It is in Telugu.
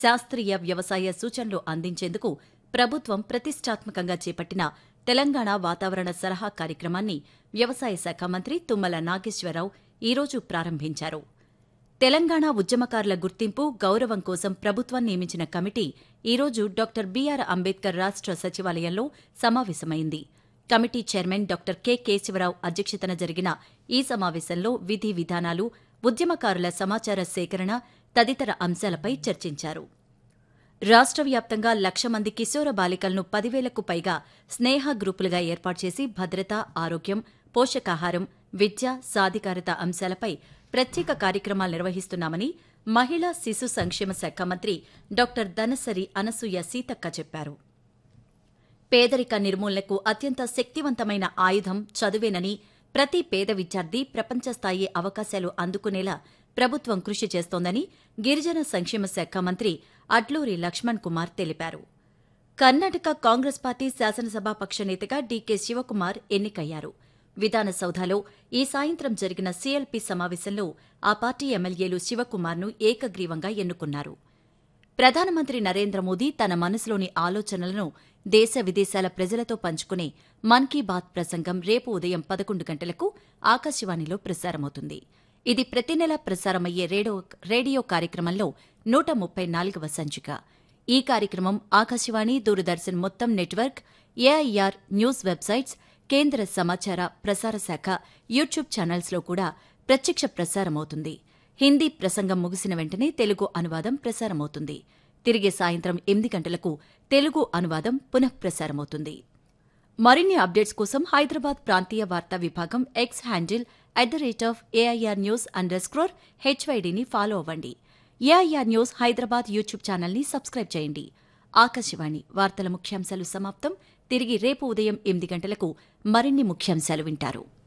శాస్త్రీయ వ్యవసాయ సూచనలు అందించేందుకు ప్రభుత్వం ప్రతిష్టాత్మకంగా చేపట్టిన తెలంగాణ వాతావరణ సలహా కార్యక్రమాన్ని వ్యవసాయ శాఖ మంత్రి తుమ్మల నాగేశ్వరరావు ఈరోజు ప్రారంభించారు తెలంగాణ ఉద్యమకారుల గుర్తింపు గౌరవం కోసం ప్రభుత్వం నియమించిన కమిటీ ఈరోజు డాక్టర్ బీఆర్ అంబేద్కర్ రాష్ట్ర సచివాలయంలో సమావేశమైంది committee chairman doctor K Keshava Rao అధ్యక్షతన జరిగిన ఈ సమావేశంలో విధి విధానాలు ఉద్యమకారుల సమాచార సేకరణ తదితర అంశాలపై చర్చించారు రాష్ట్ర వ్యాప్తంగా లక్ష మంది కిశోర బాలికలను పదివేలకు పైగా స్నేహ గ్రూపులుగా ఏర్పాటు చేసి భద్రత ఆరోగ్యం పోషకాహారం విద్య సాధికారత అంశాలపై ప్రత్యేక కార్యక్రమాలు నిర్వహిస్తున్నామని మహిళా శిశు సంక్షేమ శాఖ మంత్రి డాక్టర్ దనసరి అనసూయ సీతక్క చెప్పారు పేదరిక నిర్మూలనకు అత్యంత శక్తివంతమైన ఆయుధం చదువేనని ప్రతి పేద విద్యార్థి ప్రపంచ స్థాయి అవకాశాలు అందుకునేలా ప్రభుత్వం కృషి చేస్తోందని గిరిజన సంక్షేమ శాఖ మంత్రి అడ్లూరి లక్ష్మణ్ కుమార్ తెలిపారు కర్ణాటక కాంగ్రెస్ పార్టీ శాసనసభాపక్ష నేతగా డీకే శివకుమార్ ఎన్నికయ్యారు విధానసౌధలో ఈ సాయంత్రం జరిగిన సీఎల్పీ సమావేశంలో ఆ పార్టీ ఎమ్మెల్యేలు శివకుమార్ను ఏకగ్రీవంగా ఎన్నుకున్నారు ప్రధానమంత్రి నరేంద్ర మోదీ తన మనసులోని ఆలోచనలను దేశ విదేశాల ప్రజలతో పంచుకునే మన్ కీ బాత్ ప్రసంగం రేపు ఉదయం పదకొండు గంటలకు ఆకాశవాణిలో ప్రసారమవుతుంది ఇది ప్రతి నెలా ప్రసారమయ్యే రేడియో రేడియో కార్యక్రమంలో నూట ముప్పై నాలుగవ సంచిక ఈ కార్యక్రమం ఆకాశవాణి దూరదర్శన్ మొత్తం నెట్వర్క్ ఏఐఆర్ న్యూస్ వెబ్సైట్స్ కేంద్ర సమాచార ప్రసార శాఖ యూట్యూబ్ ఛానల్స్లో కూడా ప్రత్యక్ష ప్రసారమవుతుంది హిందీ ప్రసంగం ముగిసిన వెంటనే తెలుగు అనువాదం ప్రసారమవుతుంది తిరిగి సాయంత్రం ఎనిమిది గంటలకు తెలుగు అనువాదం పునఃప్రసారమవుతుంది మరిన్ని అప్డేట్స్ కోసం హైదరాబాద్ ప్రాంతీయ వార్తా విభాగం X handle at the rate of AIR news underscore హెచ్వైడీని ఫాలో అవ్వండి ఏఐఆర్ న్యూస్ హైదరాబాద్ యూట్యూబ్ ఛానల్ని సబ్స్క్రైబ్ చేయండి ఆకాశవాణి వార్తల ముఖ్యాంశాలు సమాప్తం తిరిగి రేపు ఉదయం ఎనిమిది గంటలకు మరిన్ని ముఖ్యాంశాలు వింటారు